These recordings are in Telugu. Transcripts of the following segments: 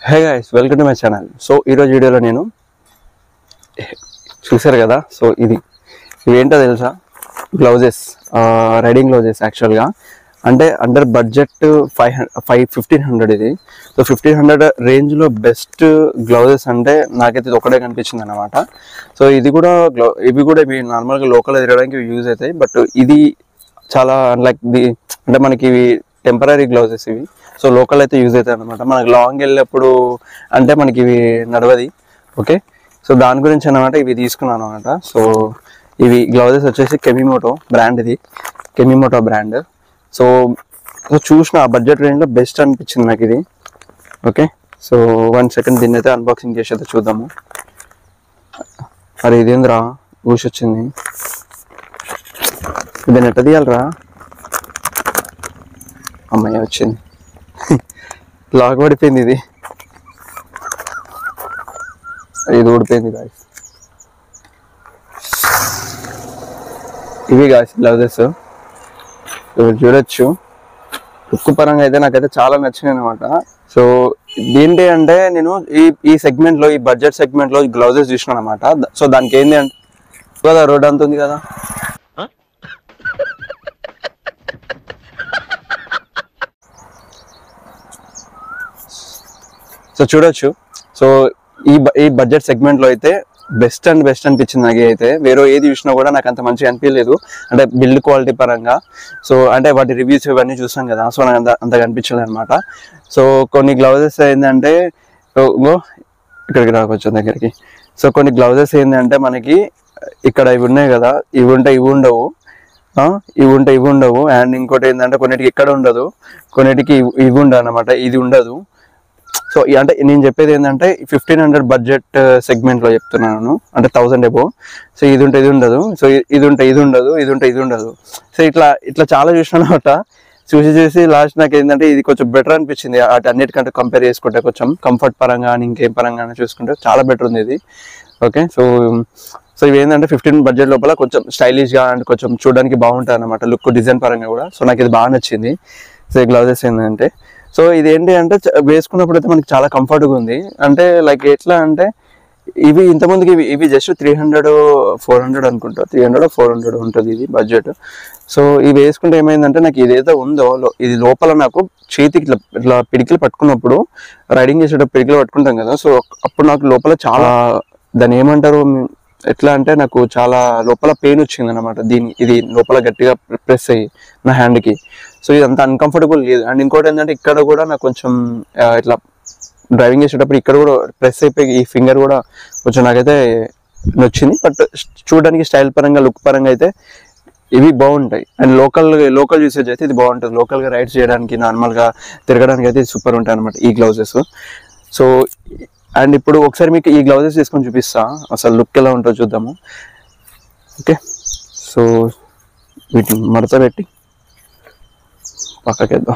hey guys welcome to my channel so ఈరోజు వీడియోలో నేను చూసారు కదా సో ఇది ఇవి ఏంటో తెలుసా గ్లౌజెస్ రైడింగ్ గ్లౌజెస్ యాక్చువల్గా అంటే under budget five five fifteen hundred ఇది సో ఫిఫ్టీన్ హండ్రెడ్ రేంజ్లో బెస్ట్ గ్లౌజెస్ అంటే నాకైతే ఇది ఒకటే కనిపించింది అనమాట సో ఇది కూడా గ్లౌ ఇవి కూడా ఇవి నార్మల్గా లోకల్ తిరగడానికి యూజ్ అవుతాయి బట్ ఇది చాలా లైక్ ది అంటే మనకి ఇవి టెంపరీ గ్లౌజెస్ ఇవి సో లోకల్ అయితే యూజ్ అవుతాయి అనమాట మనకి లాంగ్ వెళ్ళినప్పుడు అంటే మనకి ఇవి నడవది ఓకే సో దాని గురించి అనమాట ఇవి తీసుకున్నాను అనమాట సో ఇవి గ్లౌజెస్ వచ్చేసి కెమిమోటో బ్రాండ్ ఇది కెమిమోటో బ్రాండ్ సో సో చూసిన ఆ బడ్జెట్ రేంజ్లో బెస్ట్ అనిపించింది నాకు ఇది ఓకే సో వన్ సెకండ్ దీన్ని అయితే అన్బాక్సింగ్ చేసి అయితే చూద్దాము అరే ఇదేంద్రా ఊసి వచ్చింది దీన్ని ఎట్ట తీయాలరా అమ్మాయి వచ్చింది లాక్ పడిపోయింది ఇది ఇది ఊడిపోయింది గాయస్ ఇవి గాయస్ గ్లౌజెస్ ఇవి చూడొచ్చు ఉక్కు పరంగా అయితే నాకైతే చాలా నచ్చినాయి అనమాట సో ఏంటి అంటే నేను ఈ ఈ segment లో ఈ బడ్జెట్ సెగ్మెంట్ లో గ్లౌజెస్ చూసినాను అనమాట సో దానికి ఏంటి అంటే కదా రోడ్ అంత ఉంది కదా సో చూడొచ్చు సో ఈ బ- ఈ బడ్జెట్ సెగ్మెంట్ లో అయితే బెస్ట్ అండ్ బెస్ట్ అనిపించింది నాకు అయితే వేరే ఏది చూసినా కూడా నాకు అంత మంచిగా అనిపించలేదు అంటే బిల్డ్ క్వాలిటీ పరంగా సో అంటే వాటి రివ్యూస్ ఇవన్నీ చూసాం కదా సో నాకు అంత అంత కనిపించలేదు అనమాట సో కొన్ని గ్లౌజెస్ ఏంటంటే ఓ- ఓ, ఇక్కడికి రావచ్చు దగ్గరికి సో కొన్ని గ్లౌజెస్ ఏంటంటే మనకి ఇక్కడ ఇవి ఉన్నాయి కదా ఇవి ఉంటే ఇవి ఉండవు ఆ, ఇవి ఉంటే ఇవి ఉండవు అండ్ ఇంకోటి ఏంటంటే కొన్నిటికి ఇక్కడ ఉండదు కొన్నిటికి ఇవి- ఇవి ఉండవు అనమాట ఇది ఉండదు సో ఈ- అంటే నేను చెప్పేది ఏంటంటే ఫిఫ్టీన్ హండ్రెడ్ బడ్జెట్ సెగ్మెంట్ లో చెప్తున్నాను అంటే థౌసండ్ ఎబో సో ఇది ఉంటే ఇది ఉండదు సో ఇ- ఇది ఉంటే ఇది ఉండదు ఇది ఉంటే ఇది ఉండదు సో ఇట్లా ఇట్లా చాలా చూసిన అనమాట చూసి చూసి లాస్ట్ నాకు ఏంటంటే ఇది కొంచెం బెటర్ అనిపించింది అటు అన్నిటికంటే కంపేర్ చేసుకుంటే కొంచెం కంఫర్ట్ పరంగా కానీ ఇంకేం పరంగా కానీ చూసుకుంటే చాలా బెటర్ ఉంది ఇది ఓకే సో సో ఇవి ఏంటంటే ఫిఫ్టీన్ బడ్జెట్ లోపల కొంచెం స్టైలిష్ గా అండ్ కొంచెం చూడడానికి బాగుంటుంది అనమాట లుక్ డిజైన్ పరంగా కూడా సో నాకు ఇది బాగా నచ్చింది సో ఈ గ్లౌజెస్ ఏంటంటే సో ఇది ఏంటి అంటే చ- వేసుకున్నప్పుడు అయితే మనకి చాలా కంఫర్ట్గా ఉంది అంటే లైక్ ఎట్లా అంటే ఇవి ఇంతమందికి ఇవి ఇవి just three hundred four hundred అనుకుంటా త్రీ హండ్రెడ్ ఫోర్ హండ్రెడ్ ఉంటుంది ఇది బడ్జెట్ సో ఇవి వేసుకుంటే ఏమైందంటే నాకు ఇదైతే ఉందో లో- ఇది లోపల నాకు చేతికి ఇట్లా ఇట్లా పిడికిలు పట్టుకున్నప్పుడు రైడింగ్ చేసేటప్పుడు పిడికిలు పట్టుకుంటాం కదా సో అప్పుడు నాకు లోపల చాలా దాన్ని ఏమంటారు మీ- ఎట్లా అంటే నాకు చాలా లోపల పెయిన్ వచ్చింది అనమాట దీని ఇది లోపల గట్టిగా ప్రెస్ అయ్యి నా హ్యాండ్కి సో ఇది అంత అన్కంఫర్టబుల్ లేదు అండ్ ఇంకోటి ఏంటంటే ఇక్కడ కూడా నాకు కొంచెం ఆ, ఇట్లా డ్రైవింగ్ చేసేటప్పుడు ఇక్కడ కూడా ప్రెస్ అయిపోయి ఈ ఫింగర్ కూడా కొంచెం నాకైతే నచ్చింది బట్ చూడడానికి స్టైల్ పరంగా లుక్ పరంగా అయితే ఇవి బాగుంటాయి అండ్ లోకల్ లోకల్ యూసేజ్ అయితే ఇది బాగుంటుంది లోకల్గా రైడ్స్ చేయడానికి నార్మల్గా తిరగడానికి అయితే సూపర్ ఉంటాయి అనమాట ఈ గ్లౌజెస్ సో అండ్ ఇప్పుడు ఒకసారి మీకు ఈ గ్లౌజెస్ తీసుకొని చూపిస్తా అసలు లుక్ ఎలా ఉంటుందో చూద్దాము ఓకే సో వీటిని మడత పెట్టి పక్కకేద్దాం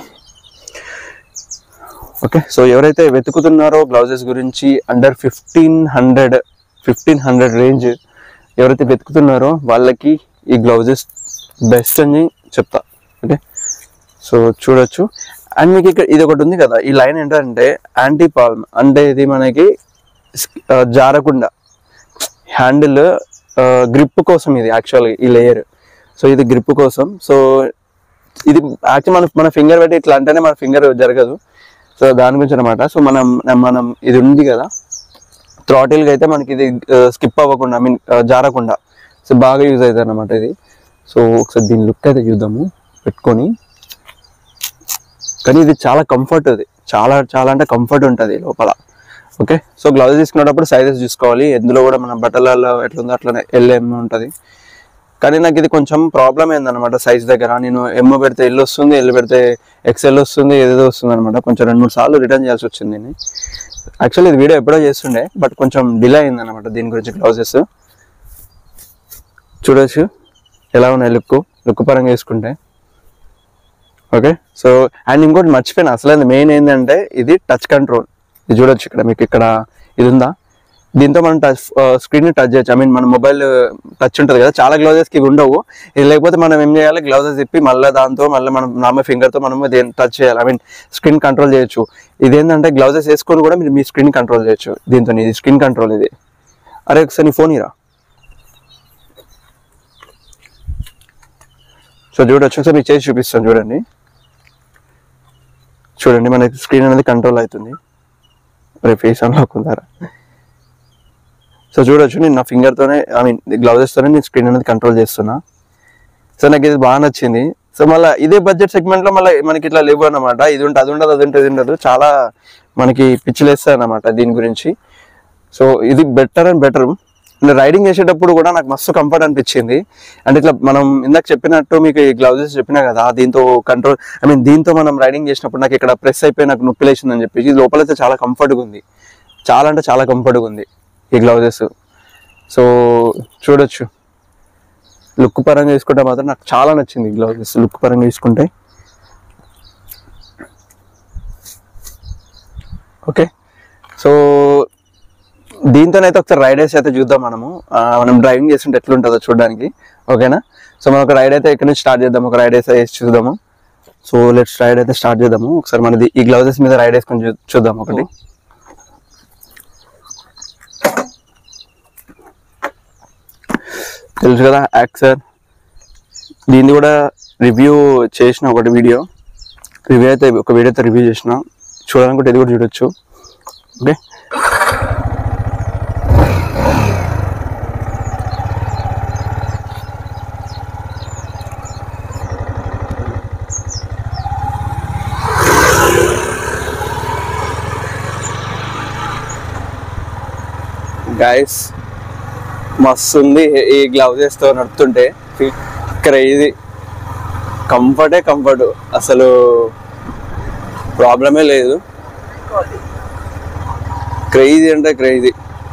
ఓకే సో ఎవరైతే వెతుకుతున్నారో గ్లౌజెస్ గురించి under fifteen hundred fifteen hundred range ఎవరైతే వెతుకుతున్నారో వాళ్ళకి ఈ గ్లౌజెస్ బెస్ట్ అని చెప్తా ఓకే సో చూడొచ్చు అండ్ మీకు ఇక్కడ ఇది ఒకటి ఉంది కదా ఈ లైన్ ఏంటంటే యాంటీ పాల్మ్ అంటే ఇది మనకి స్- ఆ, జారకుండా హ్యాండిల్ గ్రిప్ కోసం ఇది యాక్చువల్గా ఈ లేయర్ సో ఇది గ్రిప్ కోసం సో ఇది యాక్చువల్ మన మన ఫింగర్ పెట్టి ఇట్లా అంటేనే మన ఫింగర్ జరగదు సో దాని గురించి అనమాట సో మనం మనం ఇది ఉంది కదా థ్రాటిల్గా అయితే మనకి ఇది స్కిప్ అవ్వకుండా ఐ మీన్ జారకుండా సో బాగా యూజ్ అవుతుంది అనమాట ఇది సో ఒకసారి దీని లుక్ అయితే చూద్దాము పెట్టుకొని కానీ ఇది చాలా కంఫర్ట్ అది చాలా చాలా అంటే కంఫర్ట్ ఉంటుంది లోపల ఓకే సో గ్లౌజ్ తీసుకునేటప్పుడు సైజెస్ చూసుకోవాలి ఎందులో కూడా మన బట్టలలో ఎట్లుందో అట్లనే ఎల్ఎం ఉంటుంది కానీ నాకు ఇది కొంచెం ప్రాబ్లం ఏందన్నమాట సైజ్ దగ్గర నేను ఎమ్ పెడితే ఎల్ వస్తుంది ఎల్ పెడితే ఎక్స్ఎల్ వస్తుంది ఏదేదో వస్తుంది అనమాట కొంచెం రెండు మూడు సార్లు రిటర్న్ చేయాల్సి వచ్చింది దీన్ని యాక్చువల్లీ ఇది వీడియో ఎప్పుడో చేస్తుండే బట్ కొంచెం డిలే అయింది అనమాట దీని గురించి గ్లౌజెస్ చూడొచ్చు ఎలా ఉన్నాయి లుక్ లుక్ పరంగా వేసుకుంటే ఓకే సో అండ్ ఇంకోటి మర్చిపోయిన అసలు మెయిన్ ఏంటంటే ఇది టచ్ కంట్రోల్ ఇది చూడొచ్చు ఇక్కడ మీకు ఇక్కడ ఇది ఉందా దీంతో మనం టచ్ స్క్రీన్ టచ్ చేయొచ్చు ఐ మీన్ మన మొబైల్ టచ్ ఉంటుంది కదా చాలా గ్లౌజెస్ కి ఇవి ఉండవు ఇది లేకపోతే మనం ఏం చేయాలి గ్లౌజెస్ ఇప్పి మళ్ళీ దాంతో మళ్ళీ మనం నార్మల్ ఫింగర్ తో మనం దేని టచ్ చేయాలి ఐ మీన్ స్క్రీన్ కంట్రోల్ చేయొచ్చు ఇదేంటంటే గ్లౌజెస్ వేసుకొని కూడా మీరు మీ స్క్రీన్ కంట్రోల్ చేయొచ్చు దీంతో ఇది స్క్రీన్ కంట్రోల్ ఇది అరే ఒకసారి నీ ఫోన్ ఇరా సో చూడొచ్చు ఒకసారి మీకు చేసి చూపిస్తాను చూడండి చూడండి మనకి స్క్రీన్ అనేది కంట్రోల్ అవుతుంది అరే ఫేస్ అన్లాక్ ఉందారా సో చూడొచ్చు నేను నా ఫింగర్ తోనే ఐ మీన్ గ్లౌజెస్ తోనే నేను స్క్రీన్ అనేది కంట్రోల్ చేస్తున్నా సో నాకు ఇది బాగా నచ్చింది సో మళ్ళీ ఇదే బడ్జెట్ సెగ్మెంట్ లో మళ్ళీ మనకి ఇట్లా లేవు అన్నమాట ఇది ఉంటుంది అది ఉండదు అది ఉంటుంది ఇది ఉండదు చాలా మనకి పిచ్చిలేస్తాయి అన్నమాట దీని గురించి సో ఇది బెటర్ అండ్ బెటర్ రైడింగ్ చేసేటప్పుడు కూడా నాకు మస్తు కంఫర్ట్ అనిపించింది అంటే ఇట్లా మనం ఇందాక చెప్పినట్టు మీకు ఈ గ్లౌజెస్ చెప్పినా కదా దీంతో కంట్రోల్ ఐ మీన్ దీంతో మనం రైడింగ్ చేసినప్పుడు నాకు ఇక్కడ ప్రెస్ అయిపోయి నాకు నొప్పి లేచిందని చెప్పేసి ఇది లోపలైతే చాలా కంఫర్ట్గా ఉంది చాలా అంటే చాలా కంఫర్ట్గా ఉంది ఈ గ్లౌజెస్ సో చూడొచ్చు లుక్ పరంగా తీసుకుంటే మాత్రం నాకు చాలా నచ్చింది గ్లౌజెస్ లుక్ పరంగా తీసుకుంటే ఓకే సో దీంతోనైతే ఒకసారి రైడ్ వేసి అయితే చూద్దాం మనము ఆ, మనం డ్రైవింగ్ చేస్తుంటే ఎట్లుంటుందో చూడడానికి ఓకేనా సో మనం ఒక రైడ్ అయితే ఇక్కడ నుంచి స్టార్ట్ చేద్దాం ఒక రైడ్ అయితే వేసి చూద్దాము సో లెట్స్ రైడ్ అయితే స్టార్ట్ చేద్దాము ఒకసారి మనది ఈ గ్లౌజెస్ మీద రైడ్ వేసుకొని చూ- చూద్దాం ఒకటి తెలుసు కదా యాక్సర్ దీన్ని కూడా రివ్యూ చేసిన ఒకటి వీడియో రివ్యూ అయితే ఒక వీడియో అయితే రివ్యూ చేసిన చూడాలనుకుంటే ఇది కూడా చూడొచ్చు ఓకే గైస్ మస్తు ఉంది ఈ గ్లౌజెస్ తో నడుతుంటే క్రేజీ కంఫర్టే కంఫర్ట్ అసలు ప్రాబ్లమే లేదు క్రేజీ అంటే క్రేజీ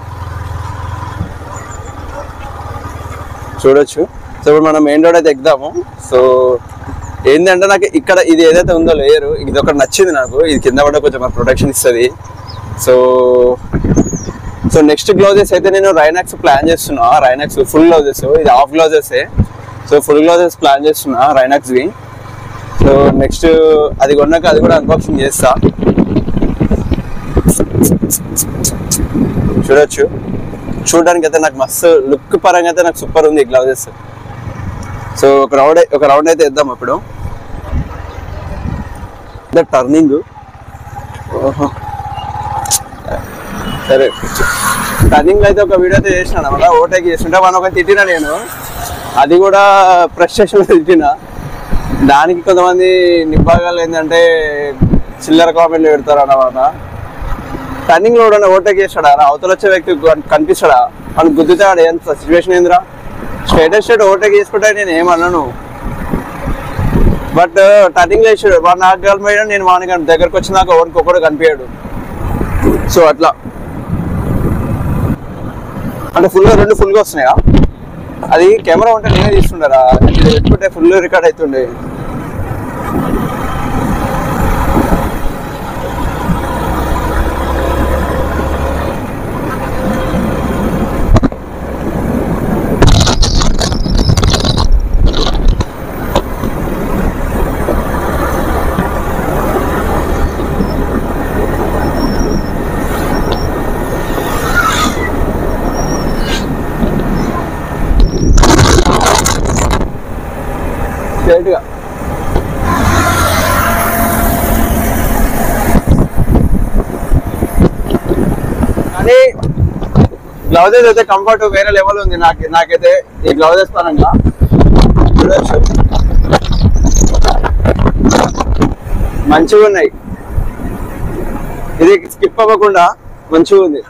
చూడొచ్చు సో ఇప్పుడు మనం మెయిన్ రోడ్ అయితే ఎక్కుదాము సో ఏంటంటే నాకు ఇక్కడ ఇది ఏదైతే ఉందో లేయరు ఇది ఒకటి నచ్చింది నాకు ఇది కింద పడ్డ కొంచెం ప్రొటెక్షన్ ఇస్తుంది సో సో నెక్స్ట్ గ్లౌజెస్ అయితే నేను రైనాక్స్ ప్లాన్ చేస్తున్నా రైనాక్స్ ఫుల్ గ్లౌజెస్ ఇది half gloves so full gloves plan చేస్తున్నా రైనాక్స్ వి సో నెక్స్ట్ అది కొన్నాక అది కూడా అన్బాక్సింగ్ చేస్తా చూడొచ్చు చూడడానికి అయితే నాకు మస్తు లుక్ పరంగా అయితే నాకు సూపర్ ఉంది గ్లౌజెస్ సో ఒక రౌండ్ ఒక రౌండ్ అయితే ఇద్దాం అప్పుడు టర్నింగ్ ఓహో సరే టర్నింగ్ అయితే ఒక వీడియో అయితే చేసినాను అనమాట ఓటేకి చేస్తుంటే మనం ఒక తిట్టినా నేను అది కూడా ఫ్రస్ట్రేషన్ తిట్టిన దానికి కొంతమంది నిబ్బాగాలు ఏంటంటే చిల్లర కామెంట్లు పెడతారు అన్నమాట టర్నింగ్ లో కూడా ఓవర్టేక్ చేస్తాడా రా అవతల వచ్చే వ్యక్తి కన్- కనిపిస్తాడా అని గుద్దుతాడు ఎంత సిచ్యువేషన్ ఏందిరా స్ట్రైట్ స్ట్రైట్ ఓవర్టేక్ చేసుకుంటే నేను ఏమన్నాను బట్ టర్నింగ్ వేసాడు వాడు నాకు కలిపాడు నేను వానికి దగ్గరకు వచ్చినాక ఎవరికి ఒకడు కనిపించాడు సో అట్లా అంటే ఫుల్ గా రెండు ఫుల్ గా వస్తున్నాయా అది కెమెరా ఉంటే నేనే తీసుకుంటారా ఇది పెట్టుకుంటే ఫుల్ రికార్డ్ అవుతుండే స్ట్రైట్ గా కానీ గ్లౌజెస్ అయితే కంఫర్ట్ వేరే లెవెల్ ఉంది నాకు నాకైతే ఈ గ్లౌజెస్ పరంగా చూడొచ్చు మంచిగా ఉన్నాయి ఇది స్కిప్ అవ్వకుండా మంచిగా ఉంది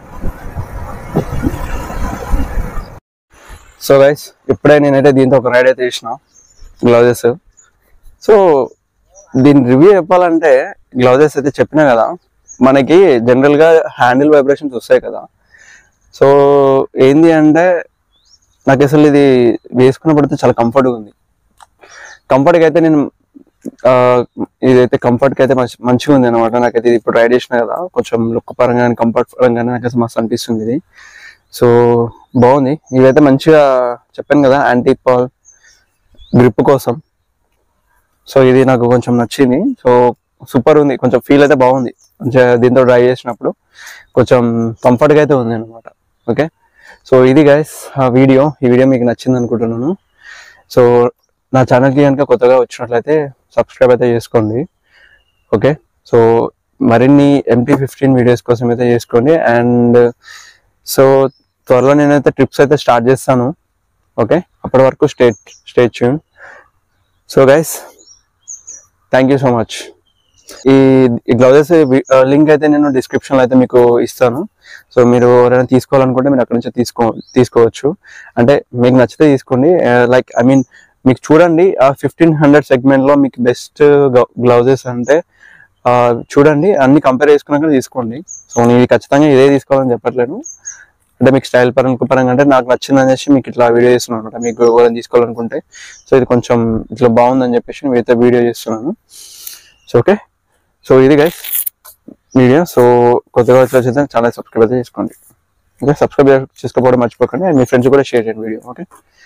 సో గైస్ ఇప్పుడే నేనైతే దీంతో ఒక రైడ్ అయితే చేసిన గ్లౌజెస్ సో దీని రివ్యూ చెప్పాలంటే గ్లౌజెస్ అయితే చెప్పినా కదా మనకి జనరల్ గా హ్యాండిల్ వైబ్రేషన్స్ వస్తాయి కదా సో ఏంది అంటే నాకు అసలు ఇది వేసుకున్నప్పుడు చాలా కంఫర్ట్గా ఉంది కంఫర్ట్గా అయితే నేను ఆ, ఇదైతే కంఫర్ట్కి అయితే మంచి మంచిగా ఉంది అనమాట నాకైతే ఇది ఇప్పుడు రైడ్ చేసిన కదా కొంచెం లుక్ పరంగా కంఫర్ట్ పరంగా నాకు అసలు మస్తు అనిపిస్తుంది ఇది సో బాగుంది ఇవైతే మంచిగా చెప్పాను కదా యాంటీ పాల్ గ్రిప్ కోసం సో ఇది నాకు కొంచెం నచ్చింది సో సూపర్ ఉంది కొంచెం ఫీల్ అయితే బాగుంది కొంచెం దీంతో డ్రైవ్ చేసినప్పుడు కొంచెం కంఫర్ట్గా అయితే ఉంది అనమాట ఓకే సో ఇది గైస్ ఆ వీడియో ఈ వీడియో మీకు నచ్చింది అనుకుంటున్నాను సో నా ఛానల్కి కనుక కొత్తగా వచ్చినట్లయితే సబ్స్క్రైబ్ అయితే చేసుకోండి ఓకే సో మరిన్ని ఎంపీ ఫిఫ్టీన్ వీడియోస్ కోసం అయితే చేసుకోండి అండ్ సో త్వరలో నేనైతే ట్రిప్స్ అయితే స్టార్ట్ చేస్తాను ఓకే అప్పటి వరకు stay stay tuned so guys thank you so much ఈ గ్లౌజెస్ లింక్ అయితే నేను డిస్క్రిప్షన్లో అయితే మీకు ఇస్తాను సో మీరు ఎవరైనా తీసుకోవాలనుకుంటే మీరు అక్కడ నుంచి తీసుకో తీసుకోవచ్చు అంటే మీకు నచ్చితే తీసుకోండి లైక్ ఐ మీన్ మీకు చూడండి ఆ ఫిఫ్టీన్ హండ్రెడ్ సెగ్మెంట్లో మీకు బెస్ట్ గ్లౌజెస్ అంటే ఆ, చూడండి అన్ని కంపేర్ చేసుకున్నాక తీసుకోండి సో నేను ఖచ్చితంగా ఇదే తీసుకోవాలని చెప్పట్లేను అంటే మీకు స్టైల్ పరంగా పరంగా అంటే నాకు నచ్చింది అనేసి మీకు ఇట్లా వీడియో చేస్తున్నాను అనమాట మీకు ఎవరైనా తీసుకోవాలనుకుంటే సో ఇది కొంచెం ఇట్లా బాగుందని చెప్పేసి నేను అయితే వీడియో చేస్తున్నాను సో ఓకే సో ఇది గైస్ వీడియో సో కొత్తగా వచ్చి ఛానల్ సబ్స్క్రైబ్ అయితే చేసుకోండి ఓకే సబ్స్క్రైబ్ చేసుకోవడం మర్చిపోకండి అండ్ మీ ఫ్రెండ్స్ కూడా షేర్ చేయండి వీడియో ఓకే